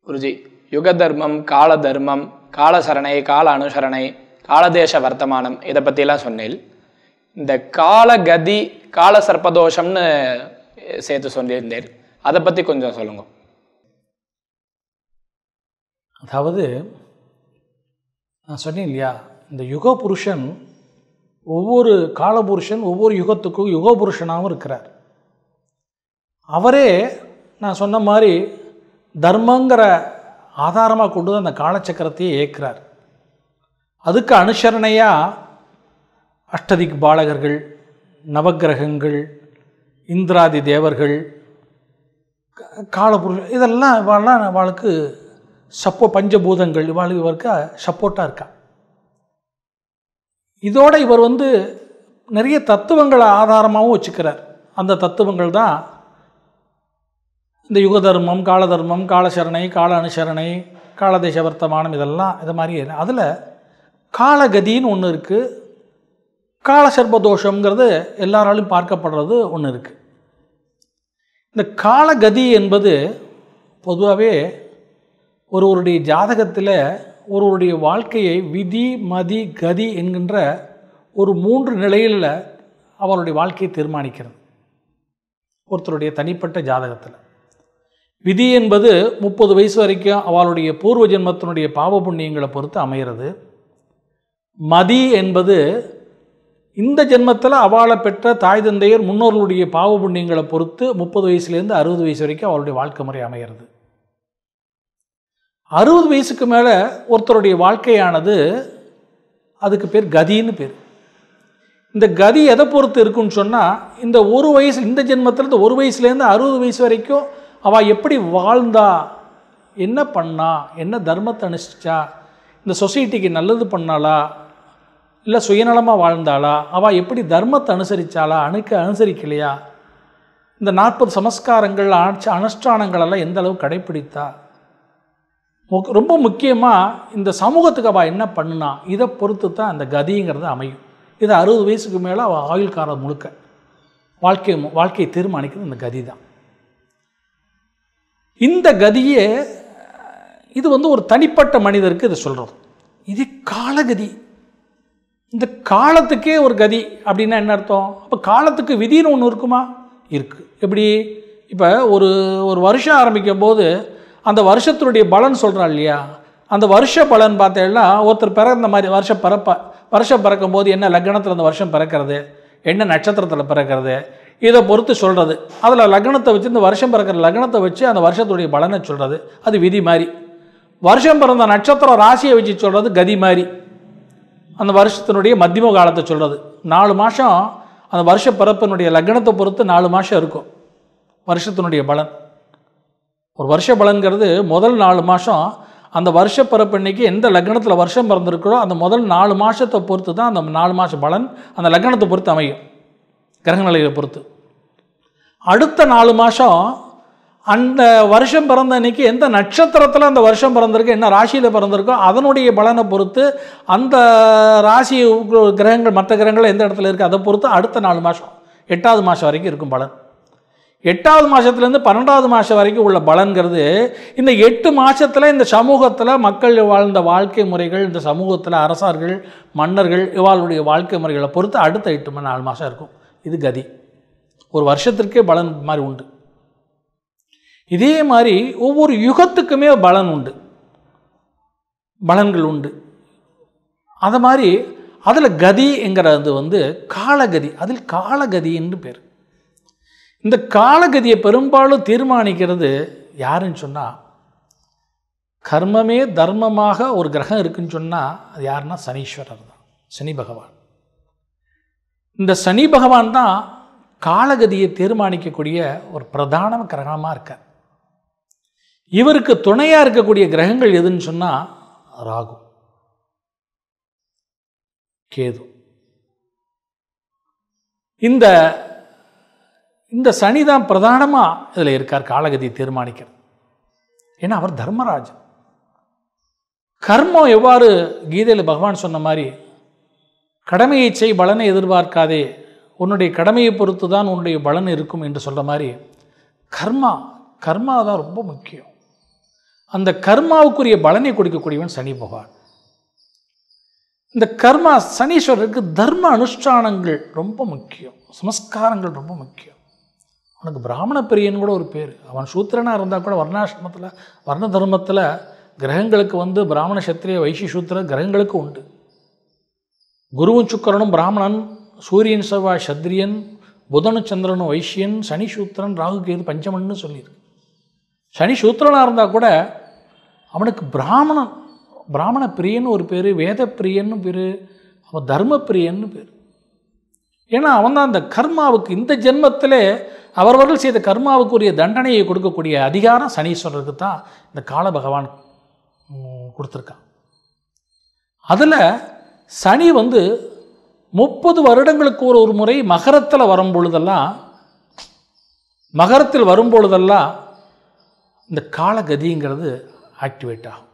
குருஜி யுக தர்மம் கால தர்மம் காலசரணை கால அனுசரணை காலதேச வர்த்தமானம் இதை பற்றிலாம் சொன்னேன் இந்த காலகதி கால சர்ப்பதோஷம்னு சேர்த்து சொல்லியிருந்தேன் அதை பற்றி கொஞ்சம் சொல்லுங்க அதாவது நான் சொன்னேன் இல்லையா இந்த யுக புருஷன் ஒவ்வொரு காலபுருஷன் ஒவ்வொரு யுகத்துக்கும் யுக புருஷனாகவும் இருக்கிறார் அவரே நான் சொன்ன மாதிரி தர்மங்கிற ஆதாரமாக கொண்டு வந்து அந்த காலச்சக்கரத்தையே இயக்குறார் அதுக்கு அனுசரணையாக அஷ்டதிக் பாலகர்கள் நவக்கிரகங்கள் இந்திராதி தேவர்கள் க- காலபுருஷன் இதெல்லாம் இவாள்லாம் இவாளுக்கு சப்போ பஞ்சபூதங்கள் இவாளுக்கு இவருக்கு சப்போர்ட்டாக இருக்கா இதோட இவர் வந்து நிறைய தத்துவங்களை ஆதாரமாகவும் வச்சுக்கிறார் அந்த தத்துவங்கள் தான் இந்த யுக தர்மம் கால தர்மம் காலசரணை கால அனுசரணை காலதேச வர்த்தமானம் இதெல்லாம் இது மாதிரி அதில் காலகதின்னு ஒன்று இருக்குது காலசர்ப தோஷங்கிறது எல்லாராலும் பார்க்கப்படுறது ஒன்று இருக்குது இந்த காலகதி என்பது பொதுவாகவே ஒருவருடைய ஜாதகத்தில் ஒருவருடைய வாழ்க்கையை விதி மதி கதி என்கின்ற ஒரு மூன்று நிலையில் அவருடைய வாழ்க்கையை தீர்மானிக்கிறது ஒருத்தருடைய தனிப்பட்ட ஜாதகத்தில் விதி என்பது முப்பது வயசு வரைக்கும் அவளுடைய பூர்வ ஜென்மத்தினுடைய பாவ புண்ணியங்களை பொறுத்து அமைகிறது மதி என்பது இந்த ஜென்மத்தில் அவளை பெற்ற தாய் தந்தையர் முன்னோர்களுடைய பாவ புண்ணியங்களை பொறுத்து முப்பது வயசுலேருந்து அறுபது வயசு வரைக்கும் அவளுடைய வாழ்க்கை முறை அமைகிறது அறுபது வயசுக்கு மேலே ஒருத்தருடைய வாழ்க்கையானது அதுக்கு பேர் கதின்னு பேர் இந்த கதி எதை பொறுத்து இருக்குன்னு சொன்னால் இந்த ஒரு வயசு இந்த ஜென்மத்தில் இந்த ஒரு வயசுலேருந்து அறுபது வயசு வரைக்கும் அவள் எப்படி வாழ்ந்தா என்ன பண்ணா என்ன தர்மத்தை அனுஷ்டிச்சா இந்த சொசைட்டிக்கு நல்லது பண்ணாளா இல்லை சுயநலமாக வாழ்ந்தாளா அவள் எப்படி தர்மத்தை அனுசரித்தாளா அணுக்க அனுசரிக்கலையா இந்த நாற்பது சமஸ்காரங்கள் ஆட்சி அனுஷ்டானங்களெல்லாம் எந்த அளவு கடைப்பிடித்தா முக்- ரொம்ப முக்கியமாக இந்த சமூகத்துக்கு அவள் என்ன பண்ணுனா இதை பொறுத்து தான் அந்த கதிங்கிறது அமையும் இது அறுபது வயசுக்கு மேலே அவள் ஆயுள் காலம் முழுக்க வாழ்க்கை மு- வாழ்க்கையை தீர்மானிக்கிறது இந்த கதி தான் இந்த கதியே இது வந்து ஒரு தனிப்பட்ட மனிதருக்கு இதை சொல்கிறது இது காலகதி இந்த காலத்துக்கே ஒரு கதி அப்படின்னா என்ன அர்த்தம் அப்போ காலத்துக்கு விதின்னு ஒன்று இருக்குமா இருக்குது எப்படி இப்போ ஒரு ஒரு வருஷம் ஆரம்பிக்கும் போது அந்த வருஷத்தினுடைய பலன் சொல்கிறான் இல்லையா அந்த வருஷ பலன் பார்த்தேன்னா ஒருத்தர் பிறந்த மாதிரி வருஷம் பிறப்ப வருஷம் பிறக்கும் போது என்ன லக்னத்தில் அந்த வருஷம் பிறக்கிறது என்ன நட்சத்திரத்தில் பிறக்கிறது இதை பொறுத்து சொல்கிறது அதில் லக்னத்தை வச்சு இந்த வருஷம் பிறக்கிற லக்னத்தை வச்சு அந்த வருஷத்துடைய பலனை சொல்கிறது அது விதி மாதிரி வருஷம் பிறந்த நட்சத்திரம் ராசியை வச்சு சொல்கிறது கதி மாதிரி அந்த வருஷத்தினுடைய மத்தியம காலத்தை சொல்கிறது நாலு மாதம் அந்த வருஷ பிறப்பினுடைய லக்னத்தை பொறுத்து நாலு மாதம் இருக்கும் வருஷத்தினுடைய பலன் ஒரு வருஷ பலன்கிறது முதல் நாலு மாதம் அந்த வருஷ பிறப்பு அன்னைக்கு எந்த லக்னத்தில் வருஷம் பிறந்திருக்கிறோ அந்த முதல் நாலு மாதத்தை பொறுத்து தான் அந்த நாலு மாத பலன் அந்த லக்னத்தை பொறுத்து அமையும் கிரக நிலையை பொறுத்து அடுத்த நாலு மாதம் அந்த வருஷம் பிறந்த அன்னைக்கு எந்த நட்சத்திரத்தில் அந்த வருஷம் பிறந்திருக்கு என்ன ராசியில் பிறந்திருக்கோ அதனுடைய பலனை பொறுத்து அந்த ராசி கிரகங்கள் மற்ற கிரகங்கள் எந்த இடத்துல இருக்குது அதை பொறுத்து அடுத்த நாலு மாதம் எட்டாவது மாதம் வரைக்கும் இருக்கும் பலன் எட்டாவது மாதத்துலேருந்து பன்னெண்டாவது மாதம் வரைக்கும் உள்ள பலன்கிறது இந்த எட்டு மாதத்தில் இந்த சமூகத்தில் மக்கள் வாழ்ந்த வாழ்க்கை முறைகள் இந்த சமூகத்தில் அரசர்கள் மன்னர்கள் இவாளுடைய வாழ்க்கை முறைகளை பொறுத்து அடுத்த எட்டு மணி நாலு மாதம் இருக்கும் இது கதி ஒரு வருஷத்திற்கே பலன் மாதிரி உண்டு இதே மாதிரி ஒவ்வொரு யுகத்துக்குமே பலன் உண்டு பலன்கள் உண்டு அது மாதிரி அதில் கதிங்கிறது வந்து காலகதி அதில் காலகதி என்று பேர் இந்த காலகதியை பெரும்பாலும் தீர்மானிக்கிறது யாருன்னு சொன்னால் கர்மமே தர்மமாக ஒரு கிரகம் இருக்குன்னு சொன்னால் அது யாருன்னா சனீஸ்வரர் தான் சனி பகவான் இந்த சனி பகவான் தான் காலகதியை தீர்மானிக்கக்கூடிய ஒரு பிரதான கிரகமாக இருக்கார் இவருக்கு துணையாக இருக்கக்கூடிய கிரகங்கள் எதுன்னு சொன்னால் ராகு கேது இந்த இந்த சனி தான் பிரதானமாக இதில் இருக்கார் காலகதியை தீர்மானிக்கிறது ஏன்னா அவர் தர்மராஜன் கர்மம் எவ்வாறு கீதையில் பகவான் சொன்ன மாதிரி கடமையை செய் பலனை எதிர்பார்க்காதே உன்னுடைய கடமையை பொறுத்து தான் உன்னுடைய பலன் இருக்கும் என்று சொல்கிற மாதிரி கர்மா கர்மா தான் ரொம்ப முக்கியம் அந்த கர்மாவுக்குரிய பலனை கொடுக்கக்கூடியவன் சனி பகவான் இந்த கர்மா சனீஸ்வரருக்கு தர்ம அனுஷ்டானங்கள் ரொம்ப முக்கியம் சமஸ்காரங்கள் ரொம்ப முக்கியம் அவனுக்கு பிராமண பிரியன் கூட ஒரு பேர் அவன் சூத்திரனாக இருந்தால் கூட வர்ணாசிரமத்தில் வர்ண தர்மத்தில் கிரகங்களுக்கு வந்து பிராமண சத்திரிய வைசி சூத்திர கிரகங்களுக்கு உண்டு குருவும் சுக்கரனும் பிராமணன் சூரியன் செவ்வாய் சத்திரியன் புதனும் சந்திரனும் வைசியன் சனி சூத்திரன் ராகு கேது பஞ்சமன்னு சொல்லியிருக்கு சனி சூத்திரனாக இருந்தால் கூட அவனுக்கு பிராமணன் பிராமண பிரியன்னு ஒரு பேர் வேத பிரியன்னு பேர் அவன் தர்ம பிரியன்னு பேர் ஏன்னா அவன் தான் அந்த கர்மாவுக்கு இந்த ஜென்மத்திலே அவரவர்கள் செய்த கர்மாவுக்குரிய தண்டனையை கொடுக்கக்கூடிய அதிகாரம் சனீஸ்வரருக்கு தான் இந்த கால பகவான் ம், கொடுத்துருக்கான் அதில் சனி வந்து முப்பது வருடங்களுக்கு ஒரு ஒரு முறை மகரத்தில் வரும் பொழுதெல்லாம் மகரத்தில் வரும் பொழுதெல்லாம் இந்த காலகதிங்கிறது ஆக்டிவேட் ஆகும்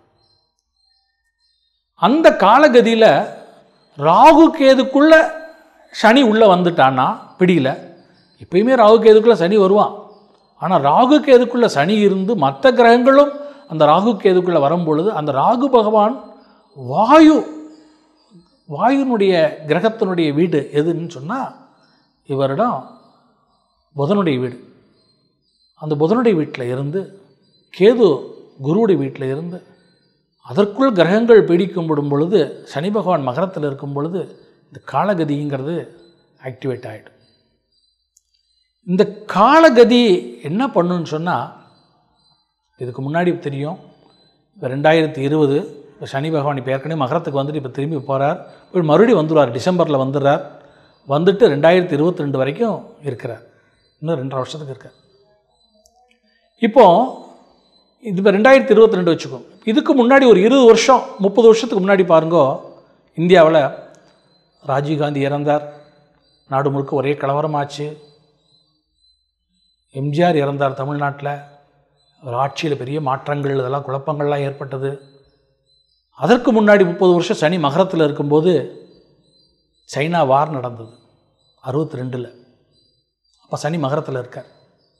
அந்த காலகதியில் ராகு கேதுக்குள்ள சனி உள்ளே வந்துட்டான்னா பிடியில எப்பயுமே ராகு கேதுக்குள்ளே சனி வருவான் ஆனால் ராகு கேதுக்குள்ளே சனி இருந்து மற்ற கிரகங்களும் அந்த ராகு கேதுக்குள்ளே வரும் பொழுது அந்த ராகு பகவான் வாயு வாயுனுடைய கிரகத்தினுடைய வீடு எதுன்னு சொன்னால் இவரிடம் புதனுடைய வீடு அந்த புதனுடைய வீட்டில் இருந்து கேது குருவுடைய வீட்டில் இருந்து அதற்குள் கிரகங்கள் பீடிக்கும்படும் பொழுது சனி பகவான் மகரத்தில் இருக்கும் பொழுது இந்த காலகதிங்கிறது ஆக்டிவேட் ஆகிடும் இந்த காலகதி என்ன பண்ணுன்னு சொன்னால் இதுக்கு முன்னாடி தெரியும் இப்போ ரெண்டாயிரத்தி இருபது இப்போ சனி பகவான் இப்போ ஏற்கனவே மகரத்துக்கு வந்துட்டு இப்போ திரும்பி போகிறார் இப்போ மறுபடியும் வந்துடுவார் டிசம்பரில் வந்துடுறார் வந்துட்டு ரெண்டாயிரத்தி இருபத்தி ரெண்டு வரைக்கும் இருக்கிறார் இன்னும் ரெண்டரை வருஷத்துக்கு இருக்கார் இப்போ இது இப்போ ரெண்டாயிரத்தி இருபத்தி ரெண்டு வச்சுக்கோ இதுக்கு முன்னாடி ஒரு இருபது வருஷம் முப்பது வருஷத்துக்கு முன்னாடி பாருங்கோ இந்தியாவில் ராஜீவ்காந்தி இறந்தார் நாடு முழுக்க ஒரே கலவரமாச்சு எம்ஜிஆர் இறந்தார் தமிழ்நாட்டில் ஒரு ஆட்சியில் பெரிய மாற்றங்கள் இதெல்லாம் குழப்பங்கள்லாம் ஏற்பட்டது அதற்கு முன்னாடி முப்பது வருஷம் சனி மகரத்தில் இருக்கும்போது சைனா வார் நடந்தது அறுபத்தி ரெண்டில் அப்போ சனி மகரத்தில் இருக்கார்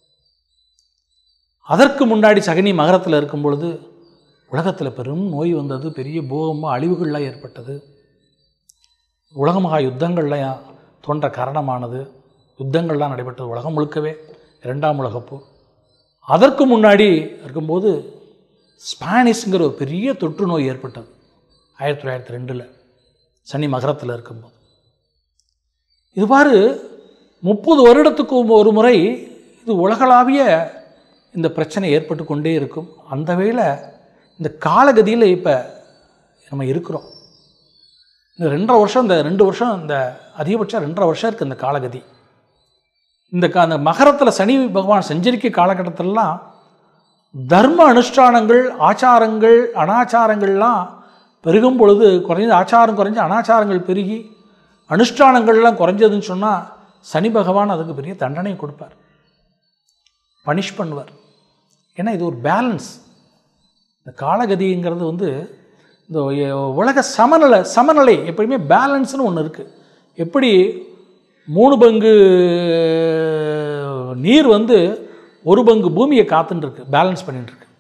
அதற்கு முன்னாடி சகனி மகரத்தில் இருக்கும் பொழுது உலகத்தில் பெரும் நோய் வந்தது பெரிய பூகம்பம் அழிவுகள்லாம் ஏற்பட்டது உலகமகா யுத்தங்கள்லாம் தோன்ற காரணமானது யுத்தங்கள்லாம் நடைபெற்றது உலகம் முழுக்கவே இரண்டாம் உலகப்போர் அதற்கு முன்னாடி இருக்கும்போது ஸ்பானிஷ்ங்கிற ஒரு பெரிய தொற்று நோய் ஏற்பட்டது ஆயிரத்தி தொள்ளாயிரத்தி ரெண்டில் சனி மகரத்தில் இருக்கும்போது இதுவாறு முப்பது வருடத்துக்கு ஒரு முறை இது உலகளாவிய இந்த பிரச்சனை ஏற்பட்டு கொண்டே இருக்கும் அந்த வேளை இந்த காலகதியில் இப்போ நம்ம இருக்கிறோம் இந்த ரெண்டரை வருஷம் இந்த ரெண்டு வருஷம் இந்த அதிகபட்சம் ரெண்டரை வருஷம் இருக்குது இந்த காலகதி இந்த கா அந்த மகரத்தில் சனி பகவான் சஞ்சரிக்க காலகட்டத்திலலாம் தர்ம அனுஷ்டானங்கள் ஆச்சாரங்கள் அனாச்சாரங்கள்லாம் பெருகும் பொழுது குறைஞ்ச ஆச்சாரம் குறைஞ்சு அனாச்சாரங்கள் பெருகி அனுஷ்டானங்கள்லாம் குறைஞ்சதுன்னு சொன்னால் சனி பகவான் அதுக்கு பெரிய தண்டனை கொடுப்பார் பனிஷ் பண்ணுவார் ஏன்னா இது ஒரு பேலன்ஸ் இந்த காலகதிங்கிறது வந்து இந்த உ- உலக சமநிலை சமநிலை எப்பயுமே பேலன்ஸ்னு ஒன்று இருக்குது எப்படி மூணு பங்கு நீர் வந்து ஒரு பங்கு பூமியை காத்துன்னு இருக்கு பேலன்ஸ் பண்ணிட்டு இருக்கு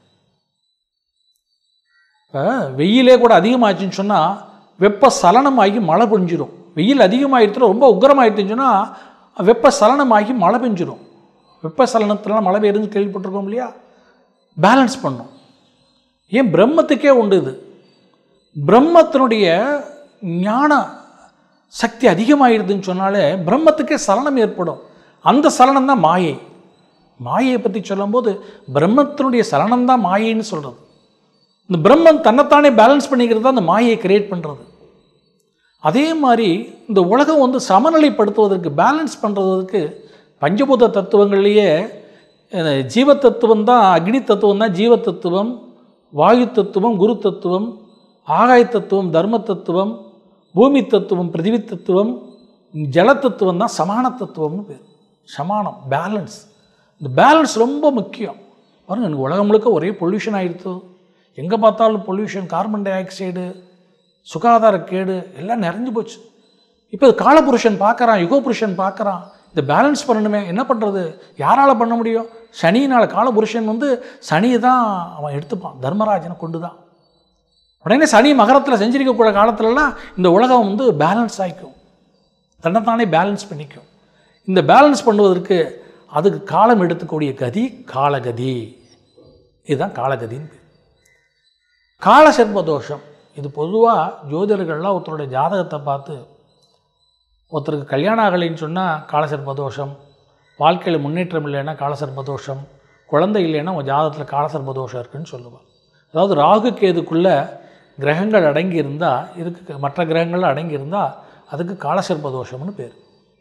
இப்போ வெயிலே கூட அதிகமாச்சுன்னு சொன்னால் வெப்ப சலனமாகி மழை பெஞ்சிரும் வெயில் அதிகமாகிடுச்சுன்னா ரொம்ப உக்கிரமாயிடுச்சுன்னு சொன்னால் வெப்ப சலனமாகி மழை பெஞ்சிரும் வெப்ப சலனத்திலாம் மழை பெய்யுதுன்னு கேள்விப்பட்டிருக்கோம் இல்லையா பேலன்ஸ் பண்ணும் ஏன் பிரம்மத்துக்கே உண்டு இது பிரம்மத்தினுடைய ஞான சக்தி அதிகமாகிடுதுன்னு சொன்னாலே பிரம்மத்துக்கே சலனம் ஏற்படும் அந்த சலனம் தான் மாயை மாயையை பற்றி சொல்லும்போது பிரம்மத்தினுடைய சலனம் தான் மாயைன்னு சொல்கிறது இந்த பிரம்மன் தன்னைத்தானே பேலன்ஸ் பண்ணிக்கிறது தான் அந்த மாயையை கிரியேட் பண்ணுறது அதே மாதிரி இந்த உலகம் வந்து சமநிலைப்படுத்துவதற்கு பேலன்ஸ் பண்ணுறதுக்கு பஞ்சபூத தத்துவங்கள்லேயே அஹ், ஜீவ தத்துவம் தான் அக்னி தத்துவம் தான் ஜீவ தத்துவம் வாயு தத்துவம் குரு தத்துவம் ஆகாய தத்துவம் தர்ம தத்துவம் பூமி தத்துவம் பிருத்திவி தத்துவம் ஜல தத்துவம் தான் சமான தத்துவம்னு பேர் சமானம் பேலன்ஸ் இந்த பேலன்ஸ் ரொம்ப முக்கியம் பாருங்க எனக்கு உலகம் முழுக்க ஒரே பொல்யூஷன் ஆயிடுத்து எங்கே பார்த்தாலும் பொல்யூஷன் கார்பன் டை ஆக்சைடு சுகாதார கேடு எல்லாம் நிறைஞ்சு போச்சு இப்போ காலபுருஷன் பார்க்குறான் யுக புருஷன் பார்க்குறான் இந்த பேலன்ஸ் பண்ணணுமே என்ன பண்ணுறது யாரால் பண்ண முடியும் சனியினால் காலபுருஷன் வந்து சனியை தான் அவன் எடுத்துப்பான் தர்மராஜனை கொண்டு தான் உடனே சனி மகரத்தில் செஞ்சிருக்கக்கூடிய காலத்துலலாம் இந்த உலகம் வந்து பேலன்ஸ் ஆகிக்கும் தன்னைத்தானே பேலன்ஸ் பண்ணிக்கும் இந்த பேலன்ஸ் பண்ணுவதற்கு அதுக்கு காலம் எடுத்துக்கூடிய கதி காலகதி இதுதான் காலகதின்னு பேர் காலசர்ப்ப தோஷம் இது பொதுவாக ஜோதிடர்கள்லாம் ஒருத்தருடைய ஜாதகத்தை பார்த்து ஒருத்தருக்கு கல்யாணம் ஆகலைன்னு சொன்னால் காலசர்ப்ப தோஷம் வாழ்க்கையில் முன்னேற்றம் இல்லைன்னா காலசர்ப்ப தோஷம் குழந்தை இல்லைன்னா உங்கள் ஜாதகத்தில் காலசர்ப்ப தோஷம் இருக்குன்னு சொல்லுவாள் அதாவது ராகு கேதுக்குள்ள கிரகங்கள் அடங்கி இருந்தால் இதுக்கு மற்ற கிரகங்கள் அடங்கி இருந்தால் அதுக்கு காலசர்ப்ப தோஷம்னு பேர்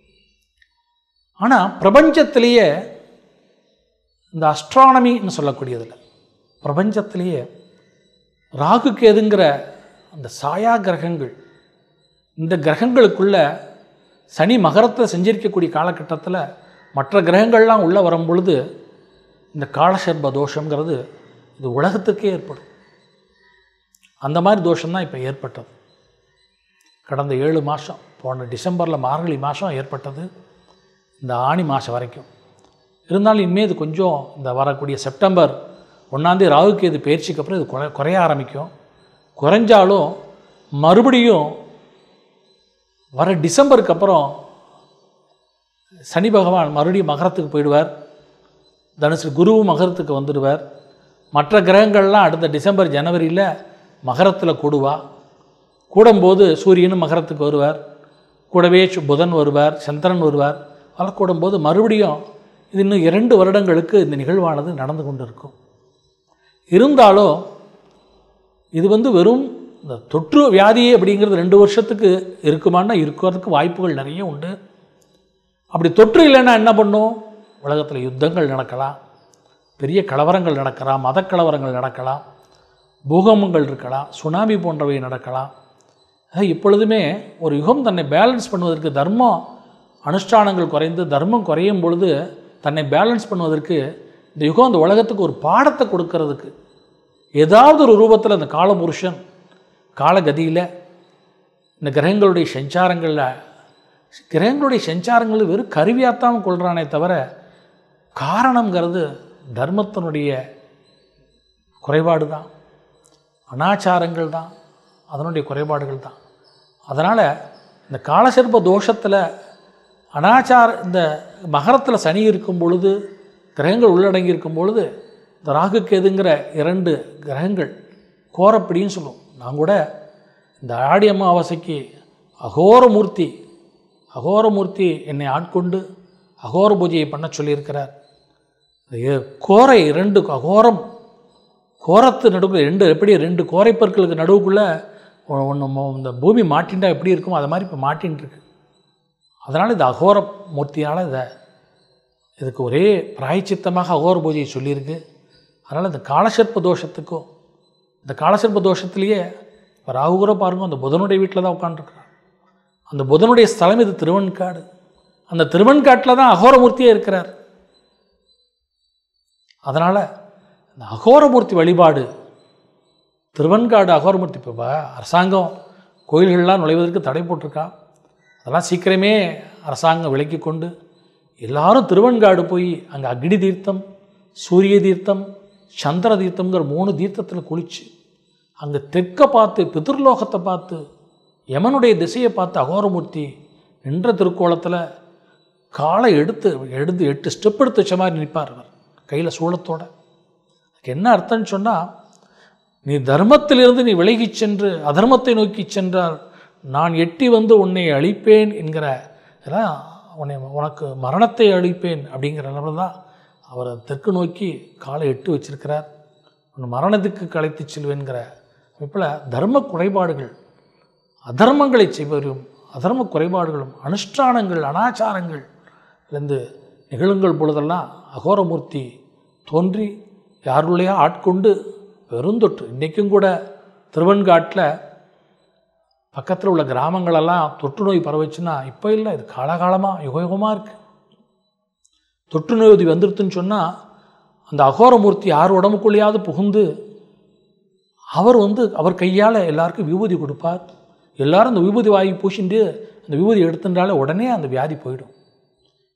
ஆனால் பிரபஞ்சத்திலேயே இந்த அஸ்ட்ரானமின்னு சொல்லக்கூடியதில் பிரபஞ்சத்திலேயே ராகு கேதுங்கிற அந்த சாயா கிரகங்கள் இந்த கிரகங்களுக்குள்ள சனி மகரத்தை செஞ்சிருக்கக்கூடிய காலகட்டத்தில் மற்ற கிரகங்கள்லாம் உள்ளே வரும் பொழுது இந்த காலசர்ப தோஷங்கிறது இது உலகத்துக்கே ஏற்படும் அந்த மாதிரி தோஷம்தான் இப்போ ஏற்பட்டது கடந்த ஏழு மாதம் போன டிசம்பரில் மார்கழி மாதம் ஏற்பட்டது இந்த ஆணி மாதம் வரைக்கும் இருந்தாலும் இனிமேல் இது கொஞ்சம் இந்த வரக்கூடிய செப்டம்பர் ஒன்றாந்தேதி ராகுக்கு இது பயிற்சிக்கு அப்புறம் இது குறை குறைய ஆரம்பிக்கும் குறைஞ்சாலும் மறுபடியும் வர டிசம்பருக்கு அப்புறம் சனி பகவான் மறுபடியும் மகரத்துக்கு போயிடுவார் தனுசு குருவும் மகரத்துக்கு வந்துடுவார் மற்ற கிரகங்கள்லாம் அடுத்த டிசம்பர் ஜனவரியில் மகரத்தில் கூடுவா கூடும்போது சூரியனும் மகரத்துக்கு வருவார் கூடவே சு- புதன் வருவார் சந்திரன் வருவார் அதெல்லாம் கூடும்போது மறுபடியும் இது இன்னும் இரண்டு வருடங்களுக்கு இந்த நிகழ்வானது நடந்து கொண்டு இருக்கும் இருந்தாலும் இது வந்து வெறும் இந்த தொற்று வியாதி அப்படிங்கிறது ரெண்டு வருஷத்துக்கு இருக்குமான்னா இருக்கிறதுக்கு வாய்ப்புகள் நிறைய உண்டு அப்படி தொற்று இல்லைன்னா என்ன பண்ணும் உலகத்தில் யுத்தங்கள் நடக்கலாம் பெரிய கலவரங்கள் நடக்கலாம் மதக்கலவரங்கள் நடக்கலாம் பூகம்பங்கள் இருக்கலாம் சுனாமி போன்றவை நடக்கலாம் ஆக இப்பொழுதுமே ஒரு யுகம் தன்னை பேலன்ஸ் பண்ணுவதற்கு தர்மம் அனுஷ்டானங்கள் குறைந்து தர்மம் குறையும் பொழுது தன்னை பேலன்ஸ் பண்ணுவதற்கு இந்த யுகம் அந்த உலகத்துக்கு ஒரு பாடத்தை கொடுக்கறதுக்கு ஏதாவது ஒரு ரூபத்தில் அந்த காலபுருஷன் காலகதியில் இந்த கிரகங்களுடைய சஞ்சாரங்களில் கிரகங்களுடைய சஞ்சாரங்கள் வெறும் கருவியாத்தான் கொள்கிறானே தவிர காரணங்கிறது தர்மத்தினுடைய குறைபாடு தான் அனாச்சாரங்கள் தான் அதனுடைய குறைபாடுகள் தான் அதனால் இந்த காலசர்ப்ப தோஷத்தில் அனாச்சார இந்த மகரத்தில் சனி இருக்கும் பொழுது கிரகங்கள் உள்ளடங்கி இருக்கும் பொழுது இந்த ராகு கேதுங்கிற இரண்டு கிரகங்கள் கோரப்பிடின்னு சொல்லுவோம் நான் கூட இந்த ஆடி அமாவாசைக்கு அகோரமூர்த்தி அகோரமூர்த்தி என்னை ஆட்கொண்டு அகோர பூஜையை பண்ண சொல்லியிருக்கிறார் இது கோரை ரெண்டு அகோரம் கோரத்து நடுவுக்குள்ள ரெண்டு எப்படி ரெண்டு கோரைப்பற்களுக்கு நடுவுக்குள்ளே ஒன்று இந்த பூமி மாட்டின்டா எப்படி இருக்குமோ அது மாதிரி இப்போ மாட்டின்னு இருக்கு அதனால் இது அகோர மூர்த்தியால் இதை இதுக்கு ஒரே பிராயச்சித்தமாக அகோர பூஜையை சொல்லியிருக்கு அதனால் இந்த காலசர்ப்ப தோஷத்துக்கும் இந்த காலசர்ப்ப தோஷத்திலேயே இப்போ ராகுகுர பாருங்க அந்த புதனுடைய வீட்டில் தான் உட்காந்துருக்குறார் அந்த புதனுடைய ஸ்தலம் இது திருவன்காடு அந்த திருவன்காட்டில் தான் அகோரமூர்த்தியே இருக்கிறார் அதனால் இந்த அகோரமூர்த்தி வழிபாடு திருவன்காடு அகோரமூர்த்தி இப்போ அரசாங்கம் கோயில்கள்லாம் நுழைவதற்கு தடை போட்டிருக்கா அதெல்லாம் சீக்கிரமே அரசாங்கம் விலக்கி கொண்டு எல்லாரும் திருவன்காடு போய் அங்கே அக்னி தீர்த்தம் சூரிய தீர்த்தம் சந்திர தீர்த்தம்ங்கிற மூணு தீர்த்தத்தில் குளிச்சு அங்கே தெற்க பார்த்து பிதிர்லோகத்தை பார்த்து யமனுடைய திசையை பார்த்து அகோரமூர்த்தி நின்ற திருக்கோலத்தில் காலை எடுத்து எடுத்து எட்டு ஸ்டெப் எடுத்து வச்ச மாதிரி நிற்பார் அவர் கையில் சூளத்தோட அதுக்கு என்ன அர்த்தம்னு சொன்னால் நீ தர்மத்திலிருந்து நீ விலகிச் சென்று அதர்மத்தை நோக்கி சென்றால் நான் எட்டி வந்து உன்னை அழிப்பேன் என்கிற இதெல்லாம் உன்னை உனக்கு மரணத்தை அழிப்பேன் அப்படிங்கிற அளவில் தான் அவர் தெற்கு நோக்கி காலை எட்டு வச்சிருக்கிறார் உன் மரணத்துக்கு கலைத்து செல்வேன்கிற அமைப்பில் தர்ம குறைபாடுகள் அதர்மங்களை செய்வரும் அதர்ம குறைபாடுகளும் அனுஷ்டானங்கள் அனாச்சாரங்கள் இருந்து நிகழுங்கள் பொழுதெல்லாம் அகோரமூர்த்தி தோன்றி யாருள்ளையா ஆட்கொண்டு பெருந்தொற்று இன்றைக்கும் கூட திருவன்காட்டில் பக்கத்தில் உள்ள கிராமங்களெல்லாம் தொற்று நோய் பரவச்சுன்னா இப்போ இல்லை இது காலகாலமாக யுகயுகமாக இருக்குது தொற்று நோய் வந்துடுதுன்னு சொன்னால் அந்த அகோரமூர்த்தி யார் உடம்புக்குள்ளேயாவது புகுந்து அவர் வந்து அவர் கையால் எல்லாருக்கும் விபூதி கொடுப்பார் எல்லாரும் அந்த விபூதி வாங்கி பூசிட்டு அந்த விபூதி எடுத்துட்டாலே உடனே அந்த வியாதி போயிடும்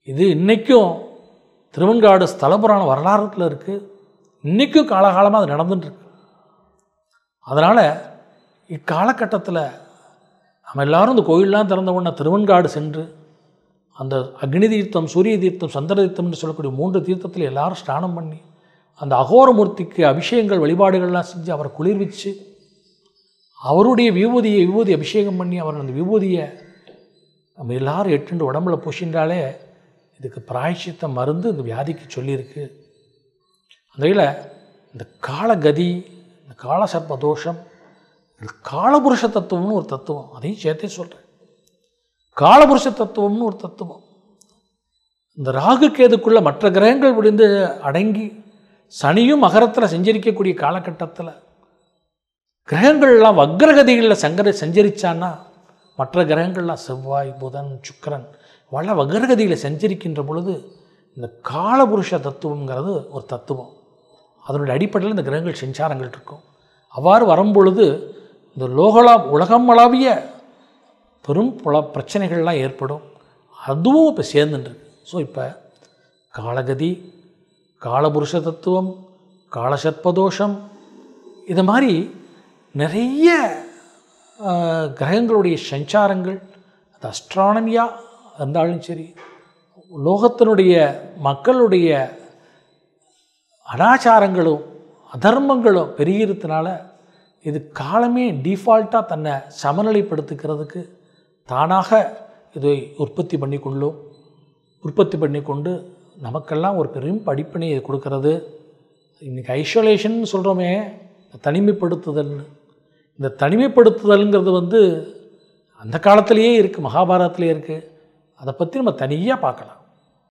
இது இன்றைக்கும் திருவெண்காடு ஸ்தலபுராண வரலாறுல இருக்குது இன்றைக்கும் காலகாலமாக அது நடந்துட்டுருக்கு அதனால் இக்காலகட்டத்தில் நம்ம எல்லாரும் இந்த கோயிலெலாம் திறந்த உடனே திருவெண்காடு சென்று அந்த அக்னி தீர்த்தம் சூரிய தீர்த்தம் சந்திர தீர்த்தம்னு சொல்லக்கூடிய மூன்று தீர்த்தத்தில் எல்லாரும் ஸ்நானம் பண்ணி அந்த அகோரமூர்த்திக்கு அபிஷேகங்கள் வழிபாடுகள்லாம் செஞ்சு அவரை குளிர்விச்சு அவருடைய விபூதியை விபூதி அபிஷேகம் பண்ணி அவர் அந்த விபூதியை நம்ம எல்லாரும் எட்டுண்டு உடம்புல பூசின்றாலே இதுக்கு பிராயச்சித்த மருந்து இந்த வியாதிக்கு சொல்லியிருக்கு அந்த வகையில் இந்த காலகதி இந்த காலசர்ப்ப தோஷம் இது காலபுருஷ தத்துவம்னு ஒரு தத்துவம் அதையும் சேர்த்தே சொல்கிறேன் காலபுருஷ தத்துவம்னு ஒரு தத்துவம் இந்த ராகு கேதுக்குள்ள மற்ற கிரகங்கள் விழுந்து அடங்கி சனியும் மகரத்தில் செஞ்சரிக்கக்கூடிய காலகட்டத்தில் கிரகங்கள்லாம் வக்ரகதிகளில் சங்கர செஞ்சரிச்சான்னா மற்ற கிரகங்கள்லாம் செவ்வாய் புதன் சுக்கிரன் வள வக்ரகதியில் செஞ்சரிக்கின்ற பொழுது இந்த காலபுருஷ தத்துவங்கிறது ஒரு தத்துவம் அதனுடைய அடிப்படையில் இந்த கிரகங்கள் செஞ்சாரங்கள் இருக்கும் அவ்வாறு வரும்பொழுது இந்த லோகலா உலகமளாவிய பெரும் பல பிரச்சனைகள்லாம் ஏற்படும் அதுவும் இப்போ சேர்ந்துட்டுருக்கு ஸோ இப்போ காலகதி காலபுருஷ தத்துவம் காலசர்ப்பதோஷம் இது மாதிரி நிறைய ஆஹ், கிரகங்களுடைய சஞ்சாரங்கள் அது அஸ்ட்ரானமியாக இருந்தாலும் சரி லோகத்தினுடைய மக்களுடைய அனாச்சாரங்களும் அதர்மங்களும் பெருகிறதுனால இது காலமே டிஃபால்ட்டாக தன்னை சமநிலைப்படுத்திக்கிறதுக்கு தானாக இதை உற்பத்தி பண்ணி கொள்ளும் உற்பத்தி பண்ணி கொண்டு நமக்கெல்லாம் ஒரு பெரும் படிப்பினை இது கொடுக்கறது இன்றைக்கி ஐசோலேஷன் சொல்கிறோமே தனிமைப்படுத்துதல்னு இந்த தனிமைப்படுத்துதல்ங்கிறது வந்து அந்த காலத்திலேயே இருக்குது மகாபாரதத்திலே இருக்குது அதை பற்றி நம்ம தனியாக பார்க்கலாம்